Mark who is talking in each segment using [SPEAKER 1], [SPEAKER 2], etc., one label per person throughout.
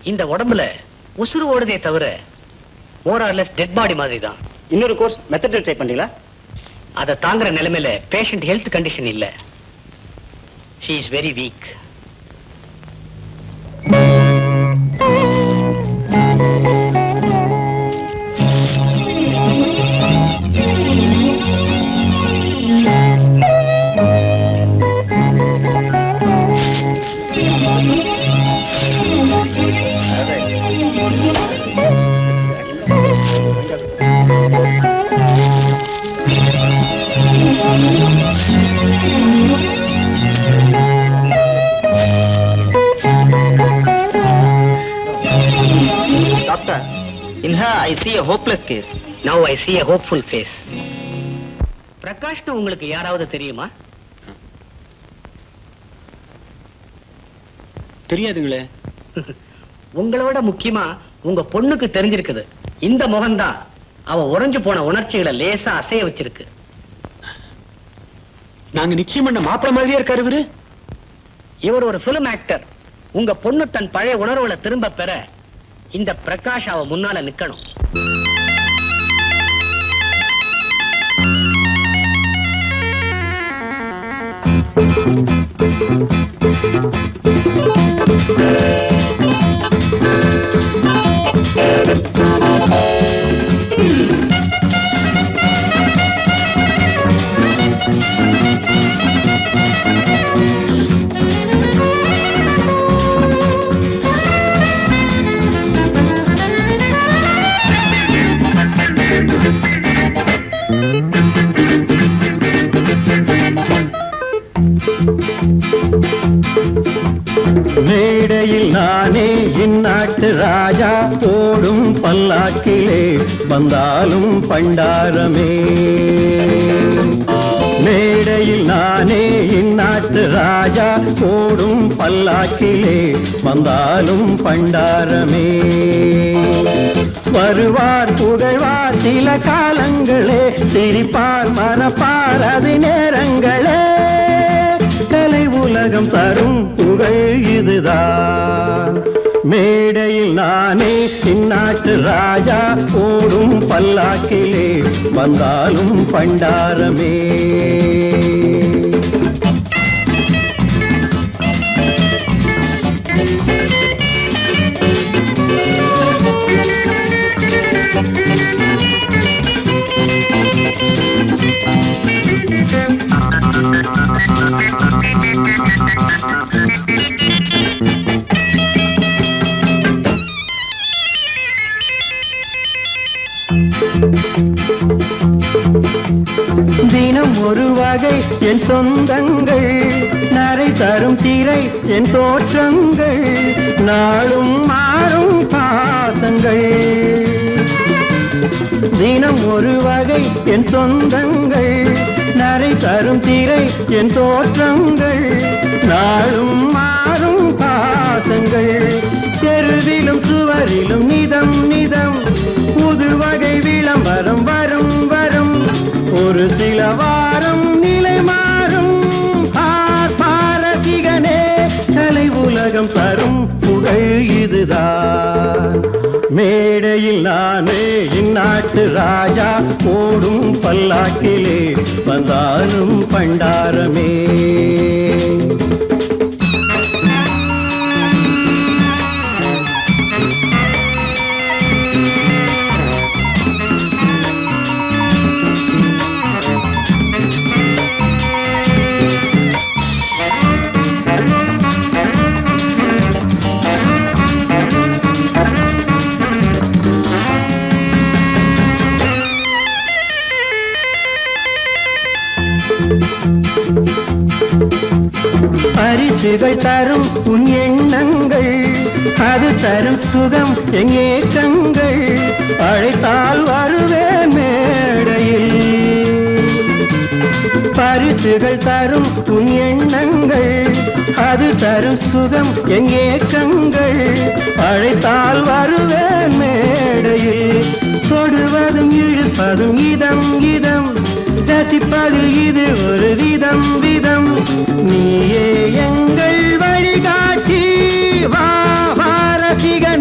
[SPEAKER 1] இந்த உடம்புல உசுறு ஓடுதே தவிர மோரார்லெஸ் டெட் பாடி மாதிரி தான்
[SPEAKER 2] இன்னொரு கோர்ஸ் மெத்தட் ட்ரை பண்ணீங்களா
[SPEAKER 1] அதை தாங்குற நிலைமையில பேஷண்ட் ஹெல்த் கண்டிஷன் இல்ல she is very weak
[SPEAKER 2] doctor in her I see a hopeless case
[SPEAKER 1] now I see a hopeful face பிரகாஷ்னு உங்களுக்கு யாராவது தெரியுமா
[SPEAKER 2] தெரியாதுங்களே
[SPEAKER 1] உங்களோட முக்கியமா உங்க பொண்ணுக்கு தெரிஞ்சிருக்குது இந்த முகம்தான் அவ உறைஞ்சு போன உணர்ச்சிகளை லேசா அசைய வச்சிருக்கு
[SPEAKER 2] நாங்க நிச்சயம் பண்ண மாப்பிள மாதிரியே இருக்காரு இவரு
[SPEAKER 1] இவர் ஒரு பிலிம் ஆக்டர் உங்க பொண்ணு தன் பழைய உணர்வுகளை திரும்ப பெற இந்த பிரகாஷ் அவ முன்னால நிக்கணும்
[SPEAKER 3] மேடையில் நானே இந்நாட்டு ராஜா போடும் பல்லாக்கிலே வந்தாலும் பண்டாரமே மேடையில் நானே இந்நாட்டு ராஜா போடும் பல்லாக்கிலே வந்தாலும் பண்டாரமே வருவார் புகழ்வார் சில காலங்களே சிரிப்பார் மறப்பார் அது நேரங்களே கலை உலகம் தரும் புகழ் இதுதான் மேடையில் நானே இந்நாட்டு ராஜா ஓடும் பல்லாக்கிலே வந்தாலும் பண்டாரமே தினம் ஒரு வகை என் சொந்தங்கள் நரை தரும் திரை என் தோற்றங்கள் நாளும் மாறும் பாசங்கள் தினம் ஒரு வகை என் சொந்தங்கள் நரை தரும் திரை என் தோற்றங்கள் நாளும் மாறும் பாசங்கள் தெருவிலும் சுவரிலும் நிதம் நிதம் புது வகை விளம்பரம் வரும் வரும் ஒரு சில வாரம் நிலை மாறும் பார் பாரசிகனே கலை உலகம் தரும் புகழ் இதுதான் மேடையில் நானே இந்நாட்டு ராஜா ஓடும் பல்லாக்கிலே வந்தாலும் பண்டாரமே பரிசுகள் தரும் உன் எண்ணங்கள் அது தரும் சுகம் என் ஏக்கங்கள் அழைத்தால் வருவேன் மேடையில் பரிசுகள் தரும் உன் எண்ணங்கள் அது தரும் சுகம் என் ஏக்கங்கள் அழைத்தால் வருவேன் மேடையில் தொடுவதும் இழுப்பதும் இதம் இதம் ரசிப்பதில் இது ஒரு விதம் விதம் நீயே எங்கள் வழிகாட்டி வா வா ரசிகனே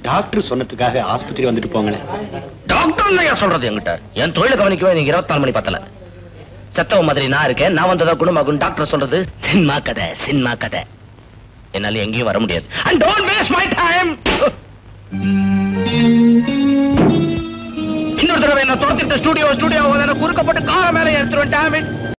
[SPEAKER 4] டாக்டர் சொன்னதுக்காக ஆஸ்பத்திரி வந்துட்டு போங்களேன்
[SPEAKER 2] டாக்டர் ஏன் சொல்றது என்கிட்ட என் தொழில கவனிக்கவே நீங்க இருபத்தி நாலு மணி பத்தல செத்தவ மாதிரி நான் இருக்கேன் நான் வந்ததா குணமாகும் டாக்டர் சொல்றது சினிமா கதை சினிமா கதை என்னால எங்கேயும் வர முடியாது and don't waste my time இன்னொரு தடவை என்ன துரத்திட்டு ஸ்டுடியோ ஸ்டுடியோ குறுக்கப்பட்டு கார மேல எடுத்துருவேன் டேமிட்